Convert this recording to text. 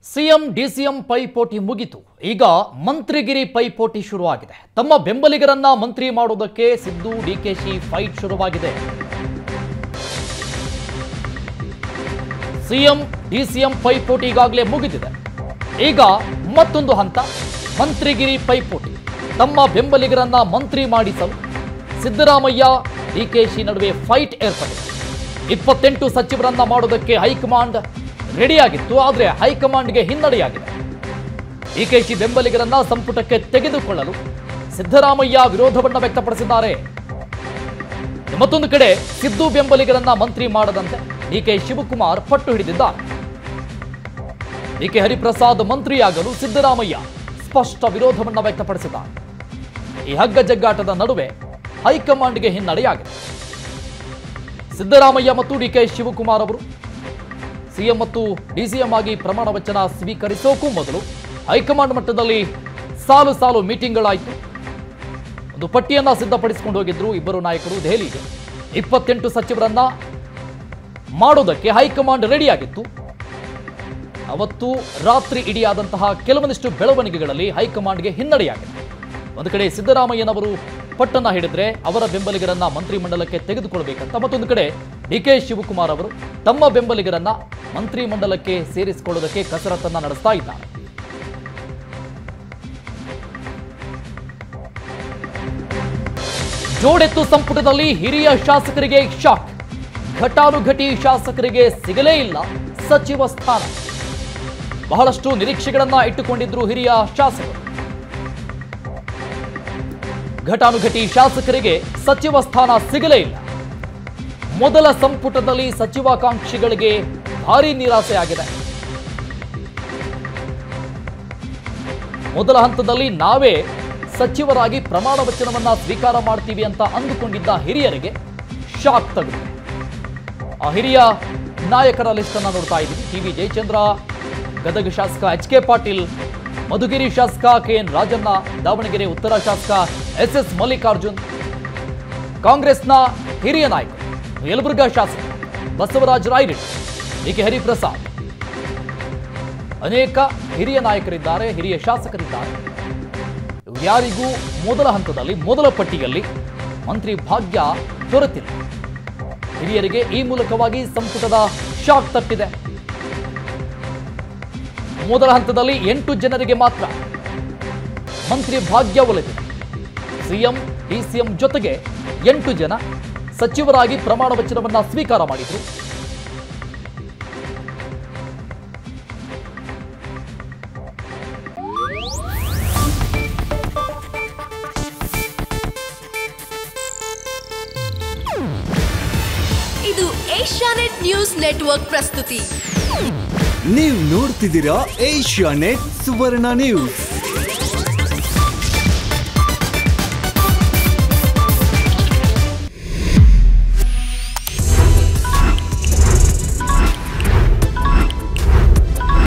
CM DCM ಪೈಪೋಟಿ ಮುಗಿತು ಈಗ ಮಂತ್ರಿಗಿರಿ ಪೈಪೋಟಿ ಶುರುವಾಗಿದೆ ತಮ್ಮ ಬೆಂಬಲಿಗರನ್ನ ಮಂತ್ರಿ ಮಾಡುವುದಕ್ಕೆ ಸಿದ್ದು ಡಿಕೆಶಿ ಫೈಟ್ ಶುರುವಾಗಿದೆ ಸಿಎಂ ಡಿಸಿಎಂ ಪೈಪೋಟಿ ಈಗಾಗಲೇ ಮುಗಿದಿದೆ ಈಗ ಮತ್ತೊಂದು ಹಂತ ಮಂತ್ರಿಗಿರಿ ಪೈಪೋಟಿ ತಮ್ಮ ಬೆಂಬಲಿಗರನ್ನ ಮಂತ್ರಿ ಮಾಡಿಸಲು ಸಿದ್ದರಾಮಯ್ಯ ಡಿಕೆಶಿ ನಡುವೆ ಫೈಟ್ ಏರ್ಪಟ್ಟಿದೆ ಇಪ್ಪತ್ತೆಂಟು ಸಚಿವರನ್ನ ಮಾಡೋದಕ್ಕೆ ಹೈಕಮಾಂಡ್ ರೆಡಿಯಾಗಿತ್ತು ಆದರೆ ಹೈಕಮಾಂಡ್ಗೆ ಹಿನ್ನಡೆಯಾಗಿದೆ ಡಿಕೆಶಿ ಬೆಂಬಲಿಗರನ್ನ ಸಂಪುಟಕ್ಕೆ ತೆಗೆದುಕೊಳ್ಳಲು ಸಿದ್ದರಾಮಯ್ಯ ವಿರೋಧವನ್ನ ವ್ಯಕ್ತಪಡಿಸಿದ್ದಾರೆ ಮತ್ತೊಂದು ಕಡೆ ಸಿದ್ದು ಬೆಂಬಲಿಗರನ್ನ ಮಂತ್ರಿ ಮಾಡದಂತೆ ಡಿಕೆ ಶಿವಕುಮಾರ್ ಪಟ್ಟು ಹಿಡಿದಿದ್ದಾರೆ ಡಿಕೆ ಹರಿಪ್ರಸಾದ್ ಮಂತ್ರಿಯಾಗಲು ಸಿದ್ದರಾಮಯ್ಯ ಸ್ಪಷ್ಟ ವಿರೋಧವನ್ನ ವ್ಯಕ್ತಪಡಿಸಿದ್ದಾರೆ ಈ ಹಗ್ಗ ಜಗ್ಗಾಟದ ನಡುವೆ ಹೈಕಮಾಂಡ್ಗೆ ಹಿನ್ನಡೆಯಾಗಿದೆ ಸಿದ್ದರಾಮಯ್ಯ ಮತ್ತು ಡಿಕೆ ಶಿವಕುಮಾರ್ ಅವರು ಸಿಎಂ ಮತ್ತು ಡಿಸಿಎಂ ಆಗಿ ಪ್ರಮಾಣ ವಚನ ಸ್ವೀಕರಿಸೋಕ್ಕೂ ಮೊದಲು ಹೈಕಮಾಂಡ್ ಮಟ್ಟದಲ್ಲಿ ಸಾಲು ಸಾಲು ಮೀಟಿಂಗ್ಗಳಾಯಿತು ಒಂದು ಪಟ್ಟಿಯನ್ನ ಸಿದ್ಧಪಡಿಸಿಕೊಂಡು ಹೋಗಿದ್ರು ಇಬ್ಬರು ನಾಯಕರು ದೆಹಲಿಗೆ ಇಪ್ಪತ್ತೆಂಟು ಸಚಿವರನ್ನ ಮಾಡೋದಕ್ಕೆ ಹೈಕಮಾಂಡ್ ರೆಡಿಯಾಗಿತ್ತು ಅವತ್ತು ರಾತ್ರಿ ಇಡೀ ಆದಂತಹ ಕೆಲವೊಂದಿಷ್ಟು ಬೆಳವಣಿಗೆಗಳಲ್ಲಿ ಹೈಕಮಾಂಡ್ಗೆ ಹಿನ್ನಡೆಯಾಗಿದೆ ಒಂದು ಕಡೆ ಸಿದ್ದರಾಮಯ್ಯನವರು ಪಟ್ಟನ್ನ ಹಿಡಿದ್ರೆ ಅವರ ಬೆಂಬಲಿಗರನ್ನ ಮಂತ್ರಿಮಂಡಲಕ್ಕೆ ತೆಗೆದುಕೊಳ್ಬೇಕಂತ ಮತ್ತೊಂದು ಕಡೆ ಡಿ ಕೆ ಶಿವಕುಮಾರ್ ಅವರು ತಮ್ಮ ಬೆಂಬಲಿಗರನ್ನ ಮಂತ್ರಿಮಂಡಲಕ್ಕೆ ಸೇರಿಸಿಕೊಳ್ಳೋದಕ್ಕೆ ಕಸರತ್ತನ್ನ ನಡೆಸ್ತಾ ಇದ್ದಾರೆ ಜೋಡೆತ್ತು ಸಂಪುಟದಲ್ಲಿ ಹಿರಿಯ ಶಾಸಕರಿಗೆ ಶಾಕ್ ಘಟಾನುಘಟಿ ಶಾಸಕರಿಗೆ ಸಿಗಲೇ ಇಲ್ಲ ಸಚಿವ ಸ್ಥಾನ ಬಹಳಷ್ಟು ನಿರೀಕ್ಷೆಗಳನ್ನ ಇಟ್ಟುಕೊಂಡಿದ್ರು ಹಿರಿಯ ಶಾಸಕರು ಘಟಾನುಘಟಿ ಶಾಸಕರಿಗೆ ಸಚಿವ ಸ್ಥಾನ ಸಿಗಲೇ ಇಲ್ಲ ಮೊದಲ ಸಂಪುಟದಲ್ಲಿ ಸಚಿವಾಕಾಂಕ್ಷಿಗಳಿಗೆ ಭಾರಿ ನಿರಾಸೆಯಾಗಿದೆ ಮೊದಲ ಹಂತದಲ್ಲಿ ನಾವೇ ಸಚಿವರಾಗಿ ಪ್ರಮಾಣ ವಚನವನ್ನ ಸ್ವೀಕಾರ ಮಾಡ್ತೀವಿ ಅಂತ ಅಂದುಕೊಂಡಿದ್ದ ಹಿರಿಯರಿಗೆ ಶಾಕ್ ತಗುಲಿದೆ ಆ ಹಿರಿಯ ನಾಯಕರ ಲಿಸ್ಟ್ ಅನ್ನ ನೋಡ್ತಾ ಇದ್ದೀವಿ ಟಿ ವಿ ಜಯಚಂದ್ರ ಗದಗ ಶಾಸಕ ಎಚ್ ಕೆ ಪಾಟೀಲ್ ಮಧುಗಿರಿ ಶಾಸಕ ಕೆ ಎನ್ ರಾಜಣ್ಣ ದಾವಣಗೆರೆ ಉತ್ತರ ಶಾಸಕ ಎಸ್ ಎಸ್ ಮಲ್ಲಿಕಾರ್ಜುನ್ ಕಾಂಗ್ರೆಸ್ನ ಹಿರಿಯ ನಾಯಕ ಯಲಬುರ್ಗಾ ಶಾಸಕ ಬಸವರಾಜ ರಾಯರೆಡ್ಡಿ ಡಿ ಕೆ ಹರಿಪ್ರಸಾದ್ ಅನೇಕ ಹಿರಿಯ ನಾಯಕರಿದ್ದಾರೆ ಹಿರಿಯ ಶಾಸಕರಿದ್ದಾರೆ ಯಾರಿಗೂ ಮೊದಲ ಹಂತದಲ್ಲಿ ಮೊದಲ ಪಟ್ಟಿಯಲ್ಲಿ ಮಂತ್ರಿ ಭಾಗ್ಯ ದೊರೆತಿಲ್ಲ ಹಿರಿಯರಿಗೆ ಈ ಮೂಲಕವಾಗಿ ಸಂಪುಟದ ಶಾಕ್ ತಪ್ಪಿದೆ ಮೊದಲ ಹಂತದಲ್ಲಿ ಎಂಟು ಜನರಿಗೆ ಮಾತ್ರ ಮಂತ್ರಿ ಭಾಗ್ಯ ಒಲಿದಿದೆ ಸಿಎಂ ಡಿಸಿಎಂ ಜೊತೆಗೆ ಎಂಟು ಜನ ಸಚಿವರಾಗಿ ಪ್ರಮಾಣ ವಚನವನ್ನ ಸ್ವೀಕಾರ ಮಾಡಿದ್ರು ಇದು ಏಷ್ಯಾನೆಟ್ ನ್ಯೂಸ್ ನೆಟ್ವರ್ಕ್ ಪ್ರಸ್ತುತಿ ನೀವು ನೋಡ್ತಿದ್ದೀರಾ ಏಷ್ಯಾ ನೆಟ್ ಸುವರ್ಣ ನ್ಯೂಸ್